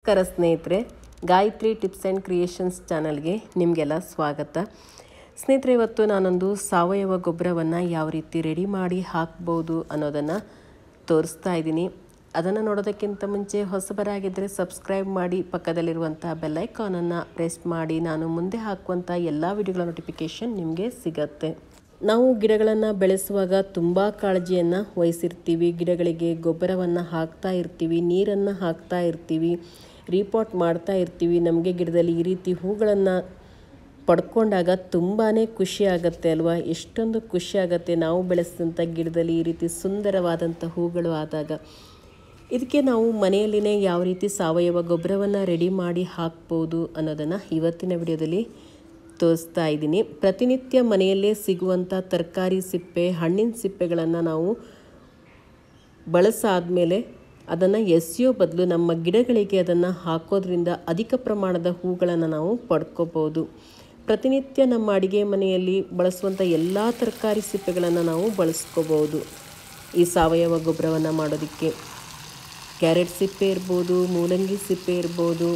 ನಮಸ್ಕಾರ ಸ್ನೇಹಿತರೆ Gayatri tips and creations ಚಾನಲ್ಗೆ ನಿಮಗೆಲ್ಲ ಸ್ವಾಗತ ಸ್ನೇಹಿತರೆ ಇವತ್ತು ನಾನೊಂದು ಸಾವಯವ ಗೊಬ್ಬರವನ್ನು ಯಾವ ರೀತಿ ರೆಡಿ ಮಾಡಿ ಹಾಕ್ಬೋದು ಅನ್ನೋದನ್ನು ತೋರಿಸ್ತಾ ಇದ್ದೀನಿ ಅದನ್ನು ನೋಡೋದಕ್ಕಿಂತ ಮುಂಚೆ ಹೊಸಬರಾಗಿದ್ದರೆ ಸಬ್ಸ್ಕ್ರೈಬ್ ಮಾಡಿ ಪಕ್ಕದಲ್ಲಿರುವಂಥ ಬೆಲ್ಲೈಕಾನನ್ನು ಪ್ರೆಸ್ ಮಾಡಿ ನಾನು ಮುಂದೆ ಹಾಕುವಂಥ ಎಲ್ಲ ವಿಡಿಯೋಗಳ ನೋಟಿಫಿಕೇಷನ್ ನಿಮಗೆ ಸಿಗತ್ತೆ ನಾವು ಗಿಡಗಳನ್ನು ಬೆಳೆಸುವಾಗ ತುಂಬ ಕಾಳಜಿಯನ್ನು ವಹಿಸಿರ್ತೀವಿ ಗಿಡಗಳಿಗೆ ಗೊಬ್ಬರವನ್ನು ಹಾಕ್ತಾ ಇರ್ತೀವಿ ನೀರನ್ನು ಹಾಕ್ತಾ ಇರ್ತೀವಿ ರೀಪಾಟ್ ಮಾಡ್ತಾ ಇರ್ತೀವಿ ನಮಗೆ ಗಿಡದಲ್ಲಿ ಈ ರೀತಿ ಹೂಗಳನ್ನು ಪಡ್ಕೊಂಡಾಗ ತುಂಬಾ ಖುಷಿ ಆಗುತ್ತೆ ಅಲ್ವಾ ಎಷ್ಟೊಂದು ಖುಷಿ ಆಗುತ್ತೆ ನಾವು ಬೆಳೆಸಿದಂಥ ಗಿಡದಲ್ಲಿ ಈ ರೀತಿ ಸುಂದರವಾದಂಥ ಹೂಗಳು ಆದಾಗ ಇದಕ್ಕೆ ನಾವು ಮನೆಯಲ್ಲಿನೇ ಯಾವ ರೀತಿ ಸಾವಯವ ಗೊಬ್ಬರವನ್ನು ರೆಡಿ ಮಾಡಿ ಹಾಕ್ಬೋದು ಅನ್ನೋದನ್ನು ಇವತ್ತಿನ ವಿಡಿಯೋದಲ್ಲಿ ತೋರಿಸ್ತಾ ಇದ್ದೀನಿ ಪ್ರತಿನಿತ್ಯ ಮನೆಯಲ್ಲೇ ಸಿಗುವಂಥ ತರಕಾರಿ ಸಿಪ್ಪೆ ಹಣ್ಣಿನ ಸಿಪ್ಪೆಗಳನ್ನು ನಾವು ಬಳಸಾದ್ಮೇಲೆ ಅದನ್ನು ಎಸೆಯೋ ಬದಲು ನಮ್ಮ ಗಿಡಗಳಿಗೆ ಅದನ್ನು ಹಾಕೋದ್ರಿಂದ ಅಧಿಕ ಪ್ರಮಾಣದ ಹೂಗಳನ್ನು ನಾವು ಪಡ್ಕೋಬೋದು ಪ್ರತಿನಿತ್ಯ ನಮ್ಮ ಅಡಿಗೆ ಮನೆಯಲ್ಲಿ ಬಳಸುವಂಥ ಎಲ್ಲ ತರಕಾರಿ ಸಿಪ್ಪೆಗಳನ್ನು ನಾವು ಬಳಸ್ಕೋಬೋದು ಈ ಸಾವಯವ ಗೊಬ್ಬರವನ್ನು ಮಾಡೋದಕ್ಕೆ ಕ್ಯಾರೆಟ್ ಸಿಪ್ಪೆ ಇರ್ಬೋದು ಮೂಲಂಗಿ ಸಿಪ್ಪೆ ಇರ್ಬೋದು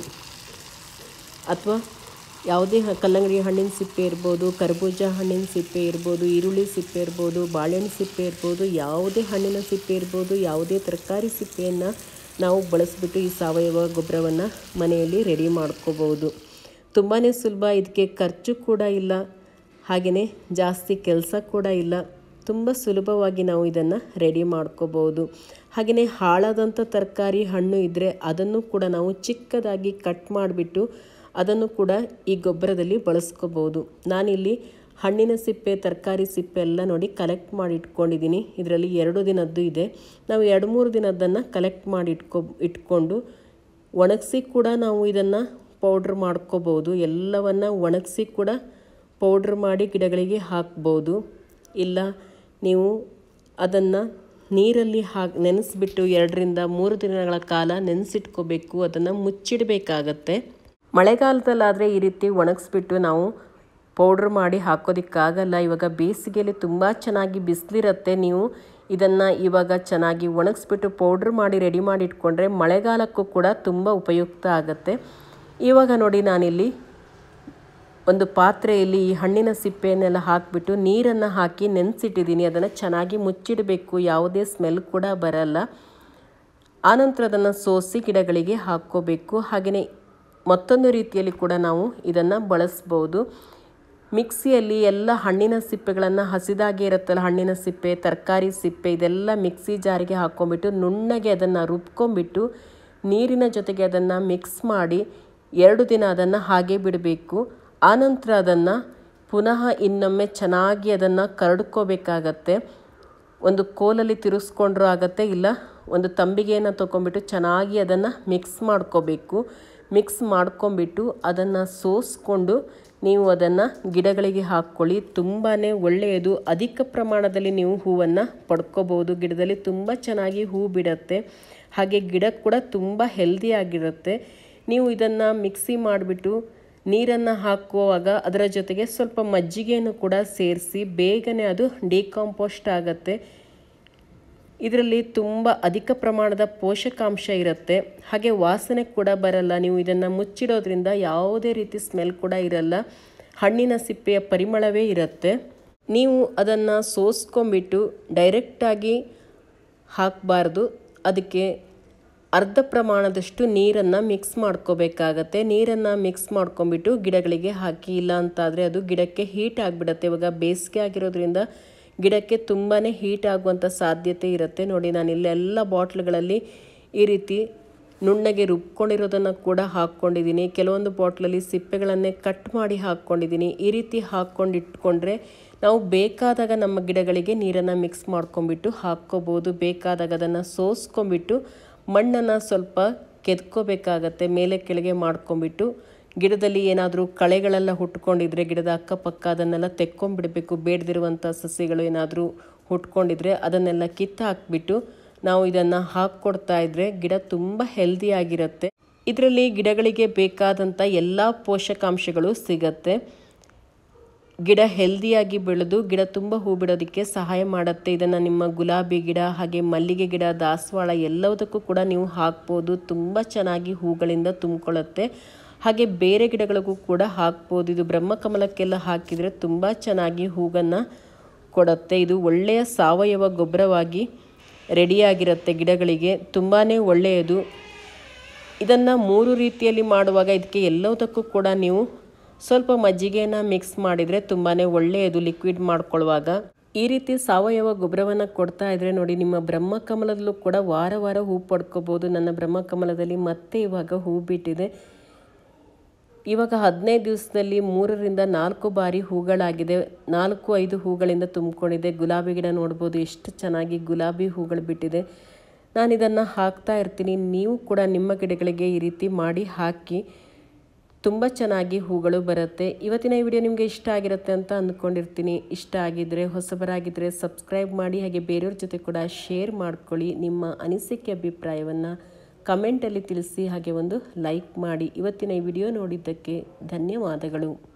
ಅಥವಾ ಯಾವುದೇ ಹ- ಕಲ್ಲಂಗಡಿ ಹಣ್ಣಿನ ಸಿಪ್ಪೆ ಇರ್ಬೋದು ಕರ್ಬೂಜ ಹಣ್ಣಿನ ಸಿಪ್ಪೆ ಇರ್ಬೋದು ಈರುಳ್ಳಿ ಸಿಪ್ಪೆ ಇರ್ಬೋದು ಬಾಳೆಹಣ್ಣು ಸಿಪ್ಪೆ ಇರ್ಬೋದು ಯಾವುದೇ ಹಣ್ಣಿನ ಸಿಪ್ಪೆ ಇರ್ಬೋದು ಯಾವುದೇ ತರಕಾರಿ ಸಿಪ್ಪೆಯನ್ನು ನಾವು ಬಳಸಿಬಿಟ್ಟು ಈ ಸಾವಯವ ಗೊಬ್ಬರವನ್ನು ಮನೆಯಲ್ಲಿ ರೆಡಿ ಮಾಡ್ಕೋಬೋದು ತುಂಬಾ ಸುಲಭ ಇದಕ್ಕೆ ಖರ್ಚು ಕೂಡ ಇಲ್ಲ ಹಾಗೆಯೇ ಜಾಸ್ತಿ ಕೆಲಸ ಕೂಡ ಇಲ್ಲ ತುಂಬ ಸುಲಭವಾಗಿ ನಾವು ಇದನ್ನು ರೆಡಿ ಮಾಡ್ಕೋಬೋದು ಹಾಗೆಯೇ ಹಾಳಾದಂಥ ತರಕಾರಿ ಹಣ್ಣು ಇದ್ದರೆ ಅದನ್ನು ಕೂಡ ನಾವು ಚಿಕ್ಕದಾಗಿ ಕಟ್ ಮಾಡಿಬಿಟ್ಟು ಅದನ್ನು ಕೂಡ ಈ ಗೊಬ್ಬರದಲ್ಲಿ ಬಳಸ್ಕೋಬೋದು ನಾನಿಲ್ಲಿ ಹಣ್ಣಿನ ಸಿಪ್ಪೆ ತರಕಾರಿ ಸಿಪ್ಪೆ ಎಲ್ಲ ನೋಡಿ ಕಲೆಕ್ಟ್ ಮಾಡಿ ಇಟ್ಕೊಂಡಿದ್ದೀನಿ ಇದರಲ್ಲಿ ಎರಡು ದಿನದ್ದು ಇದೆ ನಾವು ಎರಡು ಮೂರು ದಿನದ್ದನ್ನು ಕಲೆಕ್ಟ್ ಮಾಡಿ ಇಟ್ಕೊ ಇಟ್ಕೊಂಡು ಒಣಗಿಸಿ ಕೂಡ ನಾವು ಇದನ್ನು ಪೌಡ್ರ್ ಮಾಡ್ಕೋಬೋದು ಎಲ್ಲವನ್ನು ಒಣಗಿಸಿ ಕೂಡ ಪೌಡ್ರ್ ಮಾಡಿ ಗಿಡಗಳಿಗೆ ಹಾಕ್ಬೋದು ಇಲ್ಲ ನೀವು ಅದನ್ನು ನೀರಲ್ಲಿ ಹಾಕಿ ನೆನೆಸ್ಬಿಟ್ಟು ಎರಡರಿಂದ ಮೂರು ದಿನಗಳ ಕಾಲ ನೆನೆಸಿಟ್ಕೋಬೇಕು ಅದನ್ನು ಮುಚ್ಚಿಡಬೇಕಾಗತ್ತೆ ಮಳೆಗಾಲದಲ್ಲಾದರೆ ಈ ರೀತಿ ಒಣಗಿಸ್ಬಿಟ್ಟು ನಾವು ಪೌಡ್ರ್ ಮಾಡಿ ಹಾಕೋದಕ್ಕಾಗಲ್ಲ ಇವಾಗ ಬೇಸಿಗೆಯಲ್ಲಿ ತುಂಬ ಚೆನ್ನಾಗಿ ಬಿಸಿಲಿರುತ್ತೆ ನೀವು ಇದನ್ನು ಇವಾಗ ಚೆನ್ನಾಗಿ ಒಣಗಿಸ್ಬಿಟ್ಟು ಪೌಡ್ರ್ ಮಾಡಿ ರೆಡಿ ಮಾಡಿ ಇಟ್ಕೊಂಡ್ರೆ ಮಳೆಗಾಲಕ್ಕೂ ಕೂಡ ತುಂಬ ಉಪಯುಕ್ತ ಆಗುತ್ತೆ ಇವಾಗ ನೋಡಿ ನಾನಿಲ್ಲಿ ಒಂದು ಪಾತ್ರೆಯಲ್ಲಿ ಈ ಹಣ್ಣಿನ ಸಿಪ್ಪೆಯನ್ನೆಲ್ಲ ಹಾಕಿಬಿಟ್ಟು ನೀರನ್ನು ಹಾಕಿ ನೆನೆಸಿಟ್ಟಿದ್ದೀನಿ ಅದನ್ನು ಚೆನ್ನಾಗಿ ಮುಚ್ಚಿಡಬೇಕು ಯಾವುದೇ ಸ್ಮೆಲ್ ಕೂಡ ಬರಲ್ಲ ಆನಂತರ ಅದನ್ನು ಸೋಸಿ ಗಿಡಗಳಿಗೆ ಹಾಕ್ಕೋಬೇಕು ಹಾಗೆಯೇ ಮತ್ತೊಂದು ರೀತಿಯಲ್ಲಿ ಕೂಡ ನಾವು ಇದನ್ನು ಬಳಸ್ಬೋದು ಮಿಕ್ಸಿಯಲ್ಲಿ ಎಲ್ಲ ಹಣ್ಣಿನ ಸಿಪ್ಪೆಗಳನ್ನು ಹಸಿದಾಗೆ ಇರುತ್ತಲ್ಲ ಹಣ್ಣಿನ ಸಿಪ್ಪೆ ತರಕಾರಿ ಸಿಪ್ಪೆ ಇದೆಲ್ಲ ಮಿಕ್ಸಿ ಜಾರಿಗೆ ಹಾಕ್ಕೊಂಬಿಟ್ಟು ನುಣ್ಣಗೆ ಅದನ್ನು ರುಬ್ಕೊಂಬಿಟ್ಟು ನೀರಿನ ಜೊತೆಗೆ ಅದನ್ನು ಮಿಕ್ಸ್ ಮಾಡಿ ಎರಡು ದಿನ ಅದನ್ನು ಹಾಗೆ ಬಿಡಬೇಕು ಆನಂತರ ಅದನ್ನು ಪುನಃ ಇನ್ನೊಮ್ಮೆ ಚೆನ್ನಾಗಿ ಅದನ್ನು ಕರಡ್ಕೋಬೇಕಾಗತ್ತೆ ಒಂದು ಕೋಲಲ್ಲಿ ತಿರುಗಿಸ್ಕೊಂಡ್ರೂ ಆಗತ್ತೆ ಇಲ್ಲ ಒಂದು ತಂಬಿಗೆಯನ್ನು ತೊಗೊಂಬಿಟ್ಟು ಚೆನ್ನಾಗಿ ಅದನ್ನು ಮಿಕ್ಸ್ ಮಾಡ್ಕೋಬೇಕು ಮಿಕ್ಸ್ ಮಾಡ್ಕೊಂಬಿಟ್ಟು ಅದನ್ನು ಸೋಸ್ಕೊಂಡು ನೀವು ಅದನ್ನು ಗಿಡಗಳಿಗೆ ಹಾಕ್ಕೊಳ್ಳಿ ತುಂಬಾ ಒಳ್ಳೆಯದು ಅಧಿಕ ಪ್ರಮಾಣದಲ್ಲಿ ನೀವು ಹೂವನ್ನು ಪಡ್ಕೋಬೋದು ಗಿಡದಲ್ಲಿ ತುಂಬ ಚೆನ್ನಾಗಿ ಹೂ ಬಿಡತ್ತೆ ಹಾಗೆ ಗಿಡ ಕೂಡ ತುಂಬ ಹೆಲ್ದಿಯಾಗಿರುತ್ತೆ ನೀವು ಇದನ್ನು ಮಿಕ್ಸಿ ಮಾಡಿಬಿಟ್ಟು ನೀರನ್ನು ಹಾಕುವಾಗ ಅದರ ಜೊತೆಗೆ ಸ್ವಲ್ಪ ಮಜ್ಜಿಗೆಯನ್ನು ಕೂಡ ಸೇರಿಸಿ ಬೇಗನೆ ಅದು ಡಿಕಾಂಪೋಸ್ಟ್ ಆಗುತ್ತೆ ಇದರಲ್ಲಿ ತುಂಬ ಅಧಿಕ ಪ್ರಮಾಣದ ಪೋಷಕಾಂಶ ಇರುತ್ತೆ ಹಾಗೆ ವಾಸನೆ ಕೂಡ ಬರಲ್ಲ ನೀವು ಇದನ್ನು ಮುಚ್ಚಿಡೋದ್ರಿಂದ ಯಾವುದೇ ರೀತಿ ಸ್ಮೆಲ್ ಕೂಡ ಇರಲ್ಲ ಹಣ್ಣಿನ ಸಿಪ್ಪೆಯ ಪರಿಮಳವೇ ಇರುತ್ತೆ ನೀವು ಅದನ್ನು ಸೋಸ್ಕೊಂಬಿಟ್ಟು ಡೈರೆಕ್ಟಾಗಿ ಹಾಕಬಾರ್ದು ಅದಕ್ಕೆ ಅರ್ಧ ಪ್ರಮಾಣದಷ್ಟು ನೀರನ್ನು ಮಿಕ್ಸ್ ಮಾಡ್ಕೋಬೇಕಾಗತ್ತೆ ನೀರನ್ನು ಮಿಕ್ಸ್ ಮಾಡ್ಕೊಂಬಿಟ್ಟು ಗಿಡಗಳಿಗೆ ಹಾಕಿ ಇಲ್ಲ ಅಂತಾದರೆ ಅದು ಗಿಡಕ್ಕೆ ಹೀಟ್ ಆಗಿಬಿಡತ್ತೆ ಇವಾಗ ಬೇಸಿಗೆ ಆಗಿರೋದ್ರಿಂದ ಗಿಡಕ್ಕೆ ತುಂಬಾ ಹೀಟ್ ಆಗುವಂಥ ಸಾಧ್ಯತೆ ಇರುತ್ತೆ ನೋಡಿ ನಾನು ಇಲ್ಲೆಲ್ಲ ಬಾಟ್ಲ್ಗಳಲ್ಲಿ ಈ ರೀತಿ ನುಣ್ಣಗೆ ರುಬ್ಕೊಂಡಿರೋದನ್ನು ಕೂಡ ಹಾಕ್ಕೊಂಡಿದ್ದೀನಿ ಕೆಲವೊಂದು ಬಾಟ್ಲಲ್ಲಿ ಸಿಪ್ಪೆಗಳನ್ನೇ ಕಟ್ ಮಾಡಿ ಹಾಕ್ಕೊಂಡಿದ್ದೀನಿ ಈ ರೀತಿ ಹಾಕ್ಕೊಂಡು ಇಟ್ಕೊಂಡ್ರೆ ನಾವು ಬೇಕಾದಾಗ ನಮ್ಮ ಗಿಡಗಳಿಗೆ ನೀರನ್ನು ಮಿಕ್ಸ್ ಮಾಡ್ಕೊಂಬಿಟ್ಟು ಹಾಕ್ಕೋಬೋದು ಬೇಕಾದಾಗ ಅದನ್ನು ಸೋಸ್ಕೊಂಬಿಟ್ಟು ಮಣ್ಣನ್ನು ಸ್ವಲ್ಪ ಕೆದ್ಕೋಬೇಕಾಗತ್ತೆ ಮೇಲೆ ಕೆಳಗೆ ಮಾಡ್ಕೊಂಬಿಟ್ಟು ಗಿಡದಲ್ಲಿ ಏನಾದರೂ ಕಳೆಗಳೆಲ್ಲ ಹುಟ್ಕೊಂಡಿದ್ರೆ ಗಿಡದ ಅಕ್ಕಪಕ್ಕ ಅದನ್ನೆಲ್ಲ ತೆಕ್ಕೊಂಬಿಡಬೇಕು ಬೇಡದಿರುವಂಥ ಸಸ್ಯಗಳು ಏನಾದರೂ ಹುಟ್ಕೊಂಡಿದ್ರೆ ಅದನ್ನೆಲ್ಲ ಕಿತ್ತು ಹಾಕ್ಬಿಟ್ಟು ನಾವು ಇದನ್ನು ಹಾಕ್ಕೊಡ್ತಾ ಇದ್ರೆ ಗಿಡ ತುಂಬ ಹೆಲ್ದಿಯಾಗಿರುತ್ತೆ ಇದರಲ್ಲಿ ಗಿಡಗಳಿಗೆ ಬೇಕಾದಂಥ ಎಲ್ಲ ಪೋಷಕಾಂಶಗಳು ಸಿಗತ್ತೆ ಗಿಡ ಹೆಲ್ದಿಯಾಗಿ ಬೆಳೆದು ಗಿಡ ತುಂಬ ಹೂ ಬಿಡೋದಕ್ಕೆ ಸಹಾಯ ಮಾಡುತ್ತೆ ಇದನ್ನು ನಿಮ್ಮ ಗುಲಾಬಿ ಗಿಡ ಹಾಗೆ ಮಲ್ಲಿಗೆ ಗಿಡ ದಾಸವಾಳ ಎಲ್ಲದಕ್ಕೂ ಕೂಡ ನೀವು ಹಾಕ್ಬೋದು ತುಂಬ ಚೆನ್ನಾಗಿ ಹೂಗಳಿಂದ ತುಂಬಿಕೊಳ್ಳುತ್ತೆ ಹಾಗೆ ಬೇರೆ ಗಿಡಗಳಿಗೂ ಕೂಡ ಹಾಕ್ಬೋದು ಇದು ಬ್ರಹ್ಮಕಮಲಕ್ಕೆಲ್ಲ ಹಾಕಿದರೆ ತುಂಬ ಚೆನ್ನಾಗಿ ಹೂಗನ್ನು ಕೊಡುತ್ತೆ ಇದು ಒಳ್ಳೆಯ ಸಾವಯವ ಗೊಬ್ಬರವಾಗಿ ರೆಡಿಯಾಗಿರುತ್ತೆ ಗಿಡಗಳಿಗೆ ತುಂಬಾ ಒಳ್ಳೆಯದು ಇದನ್ನು ಮೂರು ರೀತಿಯಲ್ಲಿ ಮಾಡುವಾಗ ಇದಕ್ಕೆ ಎಲ್ಲದಕ್ಕೂ ಕೂಡ ನೀವು ಸ್ವಲ್ಪ ಮಜ್ಜಿಗೆನ ಮಿಕ್ಸ್ ಮಾಡಿದರೆ ತುಂಬಾ ಒಳ್ಳೆಯದು ಲಿಕ್ವಿಡ್ ಮಾಡ್ಕೊಳ್ಳುವಾಗ ಈ ರೀತಿ ಸಾವಯವ ಗೊಬ್ಬರವನ್ನು ಕೊಡ್ತಾ ಇದ್ರೆ ನೋಡಿ ನಿಮ್ಮ ಬ್ರಹ್ಮಕಮಲದಲ್ಲೂ ಕೂಡ ವಾರ ವಾರ ಹೂ ಪಡ್ಕೋಬೋದು ನನ್ನ ಬ್ರಹ್ಮಕಮಲದಲ್ಲಿ ಮತ್ತೆ ಇವಾಗ ಹೂ ಬಿಟ್ಟಿದೆ ಇವಾಗ ಹದಿನೈದು ದಿವಸದಲ್ಲಿ ಮೂರರಿಂದ ನಾಲ್ಕು ಬಾರಿ ಹೂಗಳಾಗಿದೆ ನಾಲ್ಕು ಐದು ಹೂಗಳಿಂದ ತುಂಬಿಕೊಂಡಿದೆ ಗುಲಾಬಿ ಗಿಡ ನೋಡ್ಬೋದು ಎಷ್ಟು ಚೆನ್ನಾಗಿ ಗುಲಾಬಿ ಹೂಗಳು ಬಿಟ್ಟಿದೆ ನಾನು ಇದನ್ನು ಹಾಕ್ತಾ ಇರ್ತೀನಿ ನೀವು ಕೂಡ ನಿಮ್ಮ ಗಿಡಗಳಿಗೆ ಈ ರೀತಿ ಮಾಡಿ ಹಾಕಿ ತುಂಬ ಚೆನ್ನಾಗಿ ಹೂಗಳು ಬರುತ್ತೆ ಇವತ್ತಿನ ಈ ವಿಡಿಯೋ ನಿಮಗೆ ಇಷ್ಟ ಆಗಿರುತ್ತೆ ಅಂತ ಅಂದ್ಕೊಂಡಿರ್ತೀನಿ ಇಷ್ಟ ಆಗಿದ್ದರೆ ಹೊಸಬರಾಗಿದ್ದರೆ ಸಬ್ಸ್ಕ್ರೈಬ್ ಮಾಡಿ ಹಾಗೆ ಬೇರೆಯವ್ರ ಜೊತೆ ಕೂಡ ಶೇರ್ ಮಾಡ್ಕೊಳ್ಳಿ ನಿಮ್ಮ ಅನಿಸಿಕೆ ಅಭಿಪ್ರಾಯವನ್ನು ಕಮೆಂಟಲ್ಲಿ ತಿಳಿಸಿ ಹಾಗೆ ಒಂದು ಲೈಕ್ ಮಾಡಿ ಇವತ್ತಿನ ಈ ವಿಡಿಯೋ ನೋಡಿದ್ದಕ್ಕೆ ಧನ್ಯವಾದಗಳು